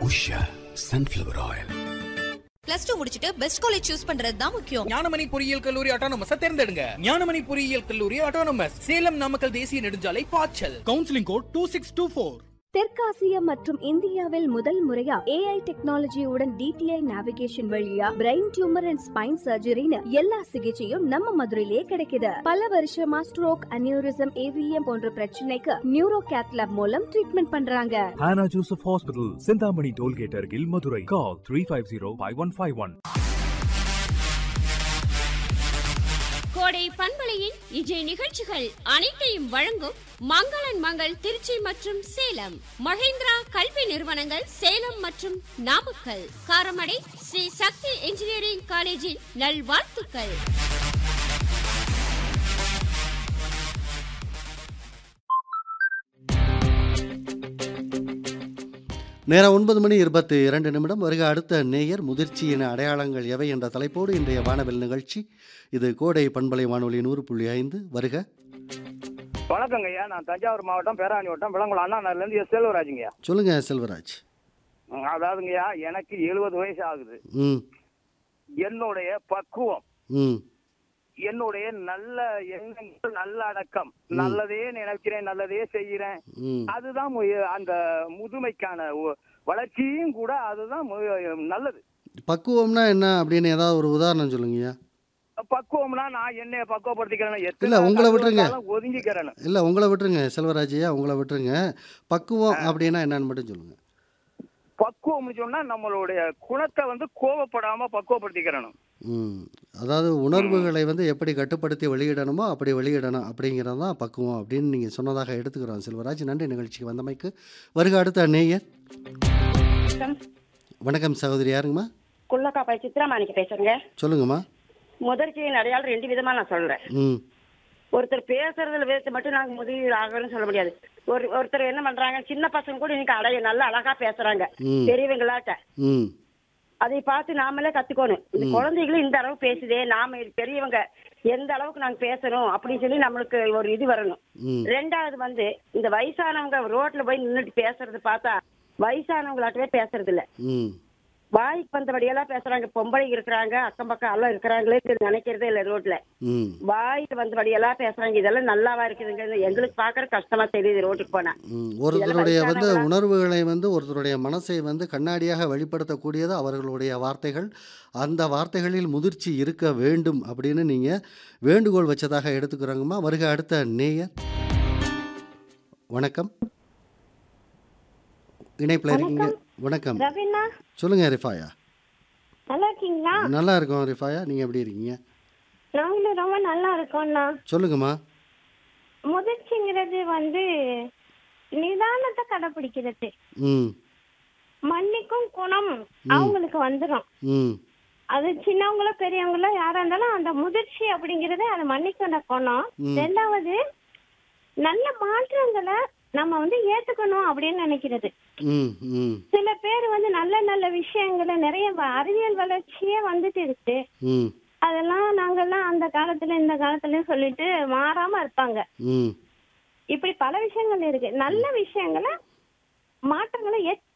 Usha sunflower oil plus two முடிச்சிட்டு best college choose பண்றது தான் முக்கியம் ஞானமணி பொறியியல் கல்லூரி அட்டானமஸ் தேர்ந்தெடுங்க ஞானமணி பொறியியல் கல்லூரி அட்டானமஸ் சேலம் நாமக்கல் தேசிய நெடுஞ்சாலை பாய்ச்சல் counselling code two six two four தெற்காசியா மற்றும் இந்தியாவில் முதல் முறையா ஏஐ டெக்னாலஜியுடன் டிடிஐ நேவிகேஷன் வழியா பிரெயின் டியூமர் அண்ட் ஸ்பைன் சர்ஜரின்னு எல்லா சிகிச்சையும் நம்ம மதுரையிலேயே கிடைக்குது பல வருஷமா ஸ்ட்ரோக் அனியூரிசம் ஏவிஎம் போன்ற பிரச்சனைக்கு நியூரோ கேத்லாப் மூலம் ட்ரீட்மெண்ட் பண்றாங்க Hannah Joseph Hospital, Sindhamani Tollgate, Argil, Madurai. Call 350-5151. கோடை பண்பலையின் இஜை நிகழ்ச்சிகள் அனைத்தையும் வழங்கும் மங்களன் மங்கள் திருச்சி மற்றும் சேலம் மகேந்திரா கல்வி நிறுவனங்கள் சேலம் மற்றும் நாமக்கல் காரமடை ஸ்ரீ சக்தி இன்ஜினியரிங் காலேஜின் நல்வாழ்த்துக்கள் நேரம் ஒன்பது மணி இருபத்தி இரண்டு நிமிடம் வருக அடுத்த நேயர் முதிர்ச்சியின் அடையாளங்கள் எவை என்ற தலைப்போடு இன்றைய வானவில் நிகழ்ச்சி இது கோடை பண்பலை வானொலி நூறு புள்ளி ஐந்து வருக வணக்கங்க ஐயா நான் தஞ்சாவூர் மாவட்டம் பேராணி வட்டம் விளங்குளம் அண்ணா நகர்லேருந்து எஸ் செல்வராஜுங்கய்யா சொல்லுங்க செல்வராஜ் ம், அதாவதுங்கய்யா எனக்கு எழுபது வயசு ஆகுது ம் என்னுடைய பக்குவம் ம் என்னுடைய நல்ல எண்ணங்கள் நல்ல அடக்கம் நல்லதே நினைக்கிறேன் நல்லதே செய்கிறேன் ம் அதுதான் மு- அந்த முதுமைக்கான ஒ- வளர்ச்சியும் கூட அதுதான் மு- நல்லது பக்குவம்னா என்ன அப்படின்னு ஏதாவது ஒரு உதாரணம் சொல்லுங்கய்யா பக்குவம்னா நான் என்னைய பக்குவப்படுத்திக்கிறேன் இல்ல, எத்தனை உங்களை கஷ்டம் விட்டுருங்க. வந்தாலும் ஒதுங்கிக்கிறேன் இல்லை உங்களை விட்டுருங்க செல்வராஜையா உங்களை விட்டுருங்க பக்குவம் அப்படின்னா என்னன்னு மட்டும் சொல்லுங்க பக்குவம்னு சொன்னா நம்மளுடைய குணத்தை வந்து கோவப்படாம பக்குவப்படுத்திக்கிறேன் ம் அதாவது உணர்வுகளை வந்து எப்படி கட்டுப்படுத்தி வெளியிடணுமோ அப்படி வெளியிடணும் அப்படிங்கிறது தான் பக்குவம் அப்படின்னு நீங்கள் சொன்னதாக எடுத்துக்கிறோம் செல்வராஜ் நன்றி நிகழ்ச்சிக்கு வந்தமைக்கு வருக அடுத்த நேயர் வணக்கம் சகோதரி யாருங்கம்மா குள்ளக்காப்பாய் சித்ராமாணிக்கு பேசுறேங்க சொல்லுங்கம்மா முதிர்ச்சியின் அடையாளம் ரெண்டு விதமா நான் சொல்றேன் ம் ஒருத்தர் பேசுறதுல விதத்தை மட்டும் நாங்க முதிர் ஆகணும்னு சொல்ல முடியாது ஒரு ஒருத்தர் என்ன பண்றாங்க சின்ன பசங்க கூட இன்னைக்கு அடைய நல்லா அழகா பேசுறாங்க ம். பெரியவங்களாட்ட ம் அதை பார்த்து நாமளே கத்துக்கணும் இந்த குழந்தைகளும் இந்த அளவு பேசுதே நாம இது பெரியவங்க எந்த அளவுக்கு நாங்க பேசணும் அப்படின்னு சொல்லி நம்மளுக்கு ஒரு இது வரணும் ம் ரெண்டாவது வந்து இந்த வயசானவங்க ரோட்ல போய் நின்னுட்டு பேசுறது பார்த்தா வயசானவங்களாட்டவே பேசுறது இல்ல ம் வாய்க்கு வந்தபடியெல்லாம் பேசுறாங்க பொம்பளை இருக்கிறாங்க அக்கம் பக்கம் எல்லாம் இருக்கிறாங்களே நினைக்கிறதே இல்ல ரோட்ல ம் வாய்க்கு வந்தபடியெல்லாம் பேசுறாங்க இதெல்லாம் நல்லாவா இருக்குதுங்க எங்களுக்கு பாக்குற கஷ்டமா தெரியுது ரோட்டுக்கு போனா ம். ஒருத்தருடைய இதெல்லாம் வந்து வயசானவங்களா? உணர்வுகளை வந்து ஒருத்தருடைய மனசை வந்து கண்ணாடியாக வெளிப்படுத்தக்கூடியது அவர்களுடைய வார்த்தைகள் அந்த வார்த்தைகளில் முதிர்ச்சி இருக்க வேண்டும் அப்படின்னு நீங்கள் வேண்டுகோள் வச்சதாக எடுத்துக்கிறோங்கம்மா வருக அடுத்த நேயர் வணக்கம் இணைப்பில் இருக்கீங்க வணக்கம் ரவினா சொல்லுங்க ரிஃபாயா நல்லா இருக்கீங்களா நல்லா இருக்கோம் ரிஃபாயா நீங்கள் எப்படி இருக்கீங்க நாங்களும் ரொம்ப நல்லா இருக்கோம்ண்ணா சொல்லுங்கம்மா முதிர்ச்சிங்கிறது வந்து நிதானத்தை கடைபிடிக்கிறது ம் மன்னிக்கும் குணம் அவங்களுக்கு வந்துடும் ம் அது சின்னவங்களோ பெரியவங்களோ யாரா இருந்தாலும் அந்த முதிர்ச்சி அப்படிங்கறது அது மன்னிக்கிற குணம் ம். ரெண்டாவது நல்ல மாற்றங்களை நம்ம வந்து ஏத்துக்கணும் அப்படின்னு நினைக்கிறது ம் ம் சில பேர் வந்து நல்ல நல்ல விஷயங்களை நிறைய வ- அறிவியல் வளர்ச்சியே வந்துட்டு இருக்கு ம் அதெல்லாம் நாங்கெல்லாம் அந்த காலத்துல இந்த காலத்துலயும் சொல்லிட்டு மாறாம இருப்பாங்க ம் இப்படி பல விஷயங்கள் இருக்கு நல்ல விஷயங்களை மாற்றங்களை ஏத்